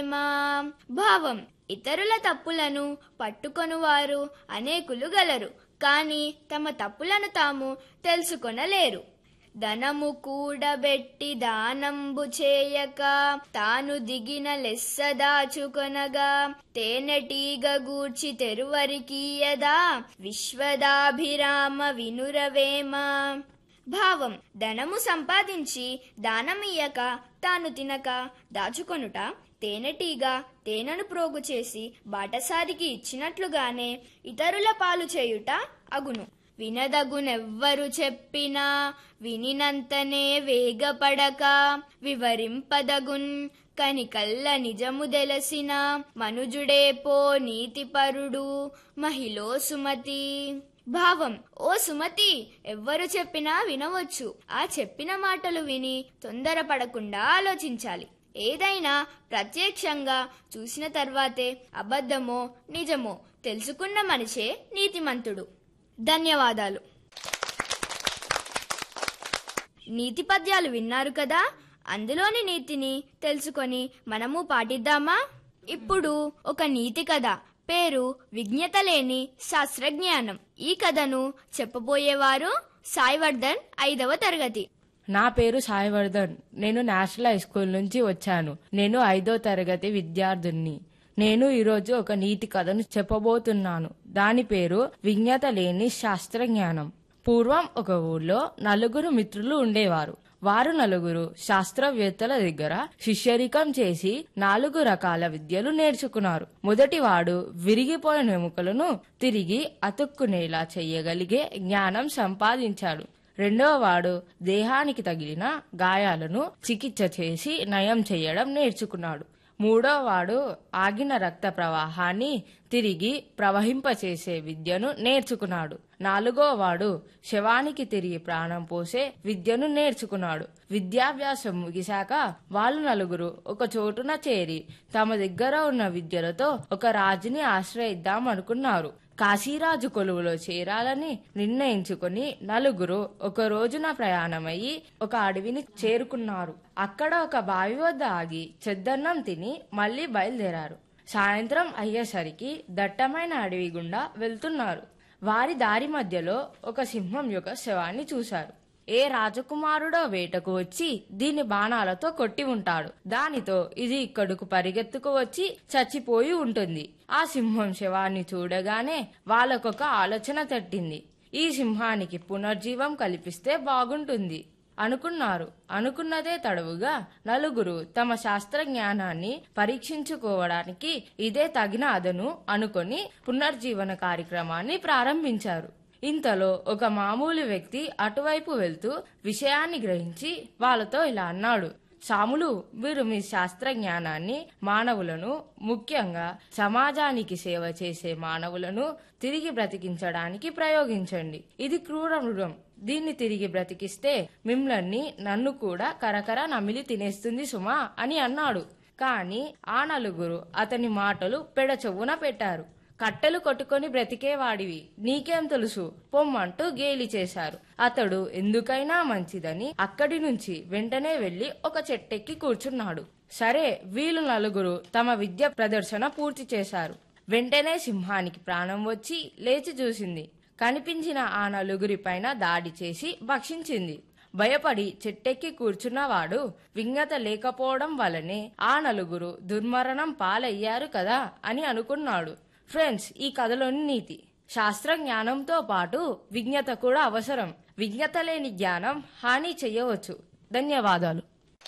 వినురవేమా భావం ఇతరుల తప్పులను పట్టుకొనువారు అనేకులు గలరు కాని తమ తప్పులను తాము తెలుసుకొనలేరు ధనము కూడబెట్టి దానంబు చేయక తాను దిగిన లెస్స దాచుకొనగా తేనెటీగ గూర్చి తెరువరికీయదా విశ్వదాభిరామ వినురవేమ భావం ధనము సంపాదించి దానమియ్యక తాను తినక దాచుకొనుట తేనెటీగ తేనెను ప్రోగు చేసి బాటసారికి ఇచ్చినట్లుగానే ఇతరుల పాలు చేయుట అగును వినదగునెవ్వరు చెప్పినా వినినంతనే వేగపడక వివరింపదగున్ కనికల్ల నిజము దెలసిన మనుజుడే పో నీతిపరుడు మహిళో సుమతి భావం ఓ సుమతి ఎవ్వరు చెప్పినా వినవచ్చు ఆ చెప్పిన మాటలు విని తొందరపడకుండా ఆలోచించాలి ఏదైనా ప్రత్యక్షంగా చూసిన తర్వాతే అబద్ధమో నిజమో తెలుసుకున్న మనిషే నీతిమంతుడు ధన్యవాదాలు నీతి పద్యాలు విన్నారు కదా అందులోని నీతిని తెలుసుకొని మనము పాటిద్దామా ఇప్పుడు ఒక నీతి కథ పేరు విజ్ఞత లేని శాస్త్రజ్ఞానం ఈ కథను చెప్పబోయేవారు సాయివర్ధన్ ఐదవ తరగతి నా పేరు సాయివర్ధన్ నేను నేషనల్ హై స్కూల్ నుంచి వచ్చాను నేను ఐదో తరగతి విద్యార్థుని నేను ఈరోజు ఒక నీతి కథను చెప్పబోతున్నాను దాని పేరు విజ్ఞత లేని శాస్త్రజ్ఞానం పూర్వం ఒక ఊర్లో నలుగురు మిత్రులు ఉండేవారు వారు నలుగురు శాస్త్రవేత్తల దగ్గర శిష్యరికం చేసి నాలుగు రకాల విద్యలు నేర్చుకున్నారు మొదటివాడు విరిగిపోయిన ఎముకలను తిరిగి అతుక్కునేలా చెయ్యగలిగే జ్ఞానం సంపాదించాడు రెండవ వాడు దేహానికి తగిలిన గాయాలను చికిత్స చేసి నయం చేయడం నేర్చుకున్నాడు మూడవ వాడు ఆగిన రక్త ప్రవాహాన్ని తిరిగి ప్రవహింపచేసే విద్యను నేర్చుకున్నాడు నాలుగో వాడు శవానికి తిరిగి ప్రాణం పోసే విద్యను నేర్చుకున్నాడు విద్యాభ్యాసం ముగిశాక వాళ్ళు నలుగురు ఒక చోటున చేరి తమ దగ్గర ఉన్న విద్యలతో ఒక రాజుని ఆశ్రయిద్దాం అనుకున్నారు కాశీరాజు కొలువులో చేరాలని నిర్ణయించుకుని నలుగురు ఒక రోజున ప్రయాణమయ్యి ఒక అడవిని చేరుకున్నారు అక్కడ ఒక బావి వద్ద ఆగి చెద్దన్నం తిని మళ్లీ బయలుదేరారు సాయంత్రం అయ్యేసరికి దట్టమైన అడవి గుండా వెళ్తున్నారు వారి దారి మధ్యలో ఒక సింహం యొక్క శవాన్ని చూశారు ఏ రాజకుమారుడో వేటకు వచ్చి దీని బాణాలతో కొట్టి ఉంటాడు దానితో ఇది ఇక్కడకు పరిగెత్తుకు వచ్చి చచ్చిపోయి ఉంటుంది ఆ సింహం శవాన్ని చూడగానే వాళ్ళకొక ఆలోచన తట్టింది ఈ సింహానికి పునర్జీవం కల్పిస్తే బాగుంటుంది అనుకున్నారు అనుకున్నదే తడవుగా నలుగురు తమ శాస్త్ర జ్ఞానాన్ని పరీక్షించుకోవడానికి ఇదే తగిన అదను అనుకొని పునర్జీవన కార్యక్రమాన్ని ప్రారంభించారు ఇంతలో ఒక మామూలు వ్యక్తి అటువైపు వెళ్తూ విషయాన్ని గ్రహించి వాళ్ళతో ఇలా అన్నాడు సాములు మీరు మీ శాస్త్ర జ్ఞానాన్ని మానవులను ముఖ్యంగా సమాజానికి సేవ చేసే మానవులను తిరిగి బ్రతికించడానికి ప్రయోగించండి ఇది క్రూర మృగం దీన్ని తిరిగి బ్రతికిస్తే మిమ్మల్ని నన్ను కూడా కరకర నమిలి తినేస్తుంది సుమా అని అన్నాడు కాని ఆ నలుగురు అతని మాటలు పెడచెవున పెట్టారు కట్టెలు కొట్టుకొని బ్రతికేవాడివి నీకేం తెలుసు పొమ్మంటూ గేలి చేశారు అతడు ఎందుకైనా మంచిదని అక్కడి నుంచి వెంటనే వెళ్లి ఒక చెట్టెక్కి కూర్చున్నాడు సరే వీళ్ళు నలుగురు తమ విద్య ప్రదర్శన పూర్తి చేశారు వెంటనే సింహానికి ప్రాణం వచ్చి లేచి చూసింది కనిపించిన ఆ నలుగురి పైన దాడి చేసి భక్షించింది భయపడి చెట్టెక్కి కూర్చున్నవాడు వింగత లేకపోవడం వల్లనే ఆ నలుగురు దుర్మరణం పాలయ్యారు కదా అని అనుకున్నాడు ఫ్రెండ్స్ ఈ కథలోని నీతి శాస్త్ర జ్ఞానంతో పాటు విజ్ఞత కూడా అవసరం విజ్ఞత లేని జ్ఞానం హాని చెయ్యవచ్చు ధన్యవాదాలు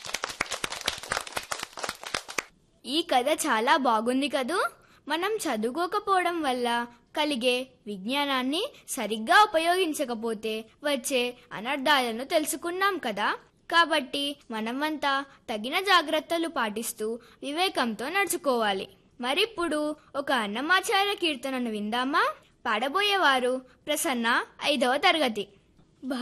ఈ కథ చాలా బాగుంది కదూ మనం చదువుకోకపోవడం వల్ల కలిగే విజ్ఞానాన్ని సరిగ్గా ఉపయోగించకపోతే వచ్చే అనర్థాలను తెలుసుకున్నాం కదా కాబట్టి మనమంతా తగిన జాగ్రత్తలు పాటిస్తూ వివేకంతో నడుచుకోవాలి మరిప్పుడు ఒక అన్నమాచార్య కీర్తనను విందామా పాడబోయేవారు ప్రసన్న ఐదవ తరగతి